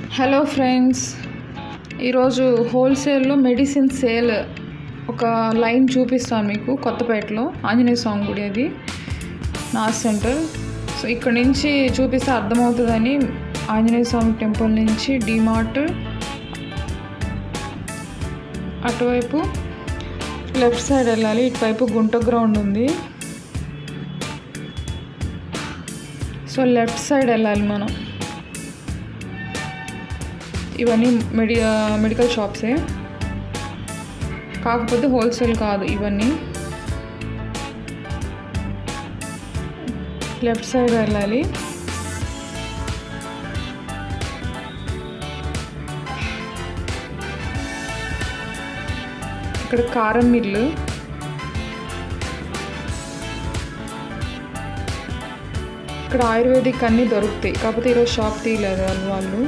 hello friends ఈరోజు హోల్సేల్లో medicine sale ఒక లైన్ చూపిస్తాను మీకు కొత్తపేటలో ఆంజనేయ స్వామి గుడి అది నాస్ సెంటర్ సో ఇక్కడ నుంచి చూపిస్తే అర్థమవుతుందని ఆంజనేయ స్వామి టెంపుల్ నుంచి డిమార్ట్ అటువైపు లెఫ్ట్ సైడ్ వెళ్ళాలి ఇటువైపు గుంట గ్రౌండ్ ఉంది సో లెఫ్ట్ సైడ్ వెళ్ళాలి మనం ఇవన్నీ మెడి మెడికల్ షాప్సే కాకపోతే హోల్సేల్ కాదు ఇవన్నీ లెఫ్ట్ సైడ్ వెళ్ళాలి ఇక్కడ కారం మిల్లు ఇక్కడ ఆయుర్వేదిక్ అన్నీ దొరుకుతాయి కాకపోతే ఈరోజు షాప్ తీయలేదు వాళ్ళు వాళ్ళు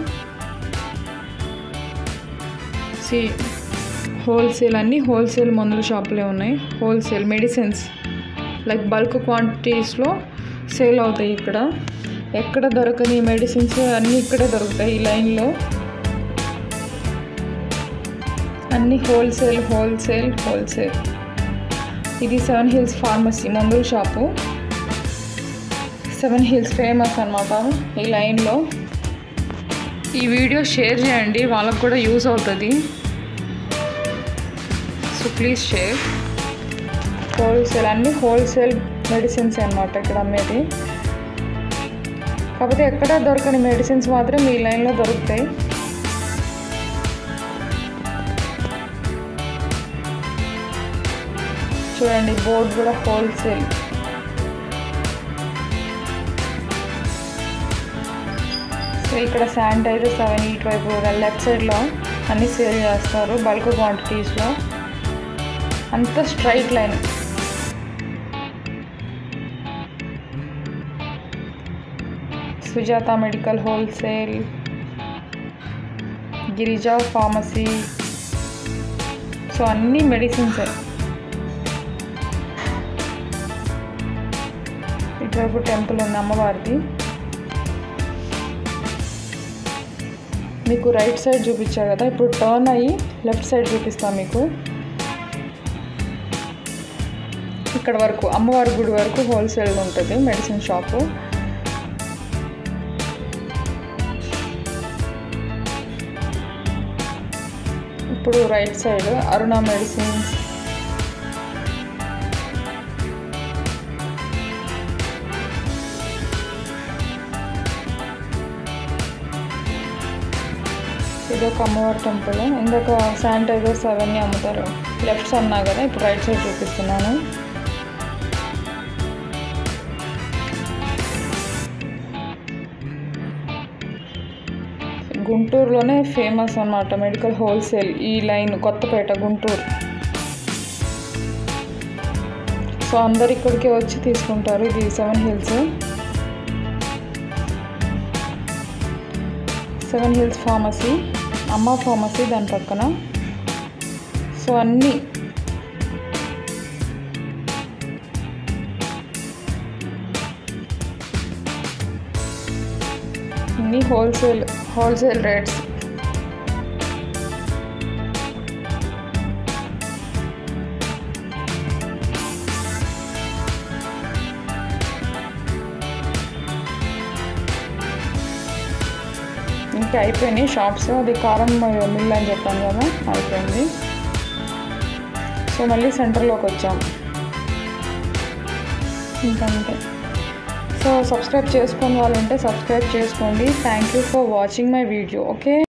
సి హోల్సేల్ అన్నీ హోల్సేల్ మందుల షాపులే ఉన్నాయి హోల్సేల్ మెడిసిన్స్ లైక్ బల్క్ క్వాంటిటీస్లో సేల్ అవుతాయి ఇక్కడ ఎక్కడ దొరకని మెడిసిన్స్ అన్నీ ఇక్కడే దొరుకుతాయి ఈ లైన్లో అన్నీ హోల్సేల్ హోల్సేల్ హోల్సేల్ ఇది సెవెన్ హిల్స్ ఫార్మసీ మందుల షాపు సెవెన్ హిల్స్ ఫేమస్ అనమాట ఈ లైన్లో ఈ వీడియో షేర్ చేయండి వాళ్ళకు కూడా యూజ్ అవుతుంది సో ప్లీజ్ షేర్ హోల్సేల్ అన్నీ హోల్సేల్ మెడిసిన్స్ అనమాట ఇక్కడ అమ్మేది కాకపోతే ఎక్కడ దొరకని మెడిసిన్స్ మాత్రం ఈ లైన్లో దొరుకుతాయి చూడండి బోర్డు కూడా హోల్సేల్ సో ఇక్కడ శానిటైజర్స్ అవన్నీ ఇటువైపు లెఫ్ట్ సైడ్లో అన్నీ సేల్ చేస్తారు బల్క్ క్వాంటిటీస్లో అంతా straight line Sujatha medical wholesale Girija pharmacy so అన్నీ మెడిసిన్స్ ఇటువైపు టెంపుల్ ఉంది అమ్మవారిది మీకు రైట్ సైడ్ చూపించా కదా ఇప్పుడు టర్న్ అయ్యి లెఫ్ట్ సైడ్ చూపిస్తాను మీకు ఇక్కడ వరకు అమ్మవారి గుడి వరకు హోల్సేల్ ఉంటుంది మెడిసిన్ షాపు ఇప్పుడు రైట్ సైడ్ అరుణ మెడిసిన్స్ ఇది ఒక అమ్మవారి టెంపుల్ ఇందాక శానిటైజర్స్ అవన్నీ అమ్ముతారు లెఫ్ట్ అన్నా కదా ఇప్పుడు రైట్ సైడ్ చూపిస్తున్నాను గుంటూరులోనే ఫేమస్ అన్నమాట మెడికల్ హోల్సేల్ ఈ లైన్ కొత్తపేట గుంటూరు సో అందరు ఇక్కడికే వచ్చి తీసుకుంటారు ఇది seven hills seven hills pharmacy అమ్మ ఫార్మసీ దాని పక్కన సో అన్నీ అన్నీ హోల్సేల్ హోల్సేల్ రేట్స్ ఇంకా అయిపోయినాయి షాప్స్ అది కారం మిల్ అని చెప్పాను కదా అయిపోయింది సో మళ్ళీ సెంటర్లోకి వచ్చాం ఇంకంతే సో సబ్స్క్రైబ్ చేసుకుని వాళ్ళు ఉంటే సబ్స్క్రైబ్ చేసుకోండి thank you for watching my video okay